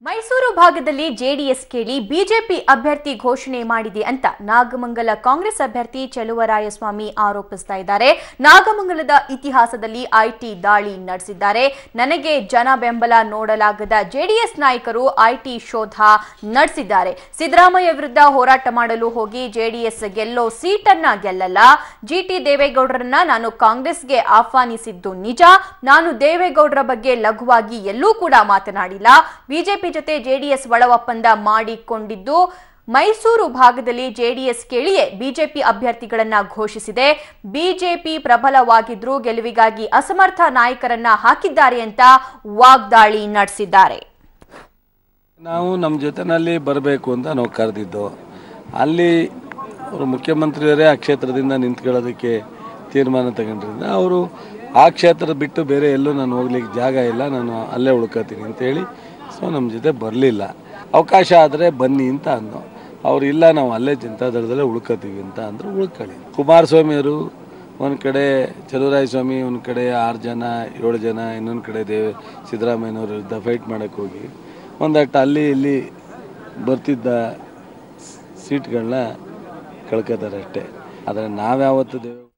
ಮೈಸೂರು ಭಾಗದಲ್ಲಿ ಜೆಡಿಎಸ್ ಕೇಳಿ ಬಿಜೆಪಿ ಅಭ್ಯರ್ಥಿ ಘೋಷಣೆ ಮಾಡಿದೆ ಅಂತ ನಾಗಮಂಗಲ ಕಾಂಗ್ರೆಸ್ ಅಭ್ಯರ್ಥಿ ಚೆಲುವರಾಯಸ್ವಾಮಿ ಆರೋಪಿಸ್ತಾ ಇದ್ದಾರೆ ನಾಗಮಂಗಲದ ಇತಿಹಾಸದಲ್ಲಿ ಐಟಿ ದಾಳಿ ನಡೆಸಿದ್ದಾರೆ ನನಗೆ ಜನ ಬೆಂಬಲ ನೋಡಲಾಗದ ಜೆಡಿಎಸ್ ನಾಯಕರು ಐಟಿ ಶೋಧ ನಡೆಸಿದ್ದಾರೆ ಸಿದ್ದರಾಮಯ್ಯ ವಿರುದ್ಧ ಹೋರಾಟ ಮಾಡಲು ಹೋಗಿ ಜೆಡಿಎಸ್ ಗೆಲ್ಲೋ ಸೀಟನ್ನ ಗೆಲ್ಲಲ್ಲ ಜಿಟಿ ದೇವೇಗೌಡರನ್ನ ನಾನು ಕಾಂಗ್ರೆಸ್ಗೆ ಆಹ್ವಾನಿಸಿದ್ದು ನಿಜ ನಾನು ದೇವೇಗೌಡರ ಬಗ್ಗೆ ಲಘುವಾಗಿ ಎಲ್ಲೂ ಕೂಡ ಮಾತನಾಡಿಲ್ಲ ಬಿಜೆಪಿ ಜೊತೆ ಜೆಡಿಎಸ್ ಒಳ ಒಪ್ಪಂದ ಮಾಡಿಕೊಂಡಿದ್ದು ಮೈಸೂರು ಭಾಗದಲ್ಲಿ ಜೆಡಿಎಸ್ ಕೇಳಿಯೇ ಬಿಜೆಪಿ ಅಭ್ಯರ್ಥಿಗಳನ್ನ ಘೋಷಿಸಿದೆ ಬಿಜೆಪಿ ಪ್ರಬಲವಾಗಿದ್ರೂ ಗೆಲುವಿಗಾಗಿ ಅಸಮರ್ಥ ನಾಯಕರನ್ನ ಹಾಕಿದ್ದಾರೆ ಅಂತ ವಾಗ್ದಾಳಿ ನಡೆಸಿದ್ದಾರೆ ನಾವು ನಮ್ಮ ಜೊತೆನಲ್ಲಿ ಬರಬೇಕು ಅಂತ ನಾವು ಕರೆದಿದ್ದು ಅಲ್ಲಿ ಅವರು ಮುಖ್ಯಮಂತ್ರಿಯವರೇ ಆ ಕ್ಷೇತ್ರದಿಂದ ನಿಂತ್ಕೊಳ್ಳೋದಕ್ಕೆ ತೀರ್ಮಾನ ತಗೊಂಡ್ರಿಂದ ಅವರು ಆ ಕ್ಷೇತ್ರ ಬಿಟ್ಟು ಬೇರೆ ಎಲ್ಲೂ ನಾನು ಹೋಗ್ಲಿಕ್ಕೆ ಜಾಗ ಇಲ್ಲ ನಾನು ಅಲ್ಲೇ ಉಳ್ಕೋತೀನಿ ಅಂತೇಳಿ ಸೊ ನಮ್ಮ ಜೊತೆ ಬರಲಿಲ್ಲ ಅವಕಾಶ ಆದರೆ ಬನ್ನಿ ಅಂತ ಅಂದು ಅವ್ರು ಇಲ್ಲ ನಾವು ಅಲ್ಲೇ ಜನತಾದಳದಲ್ಲೇ ಉಳ್ಕೋತೀವಿ ಅಂತ ಅಂದರು ಉಳ್ಕೊಳ್ಳಿ ಕುಮಾರಸ್ವಾಮಿಯವರು ಒಂದು ಕಡೆ ಚಲುವರಾಯ ಸ್ವಾಮಿ ಒಂದು ಕಡೆ ಆರು ಜನ ಏಳು ಜನ ಇನ್ನೊಂದು ಕಡೆ ದೇವ ಸಿದ್ದರಾಮಯ್ಯನವ್ರ ವಿರುದ್ಧ ಫೈಟ್ ಮಾಡೋಕ್ಕೆ ಹೋಗಿ ಒಂದಷ್ಟು ಅಲ್ಲಿ ಇಲ್ಲಿ ಬರ್ತಿದ್ದ ಸೀಟ್ಗಳನ್ನ ಕಳ್ಕೊತಾರೆ ಅಷ್ಟೇ ಆದರೆ ನಾವ್ಯಾವತ್ತು ದೇವ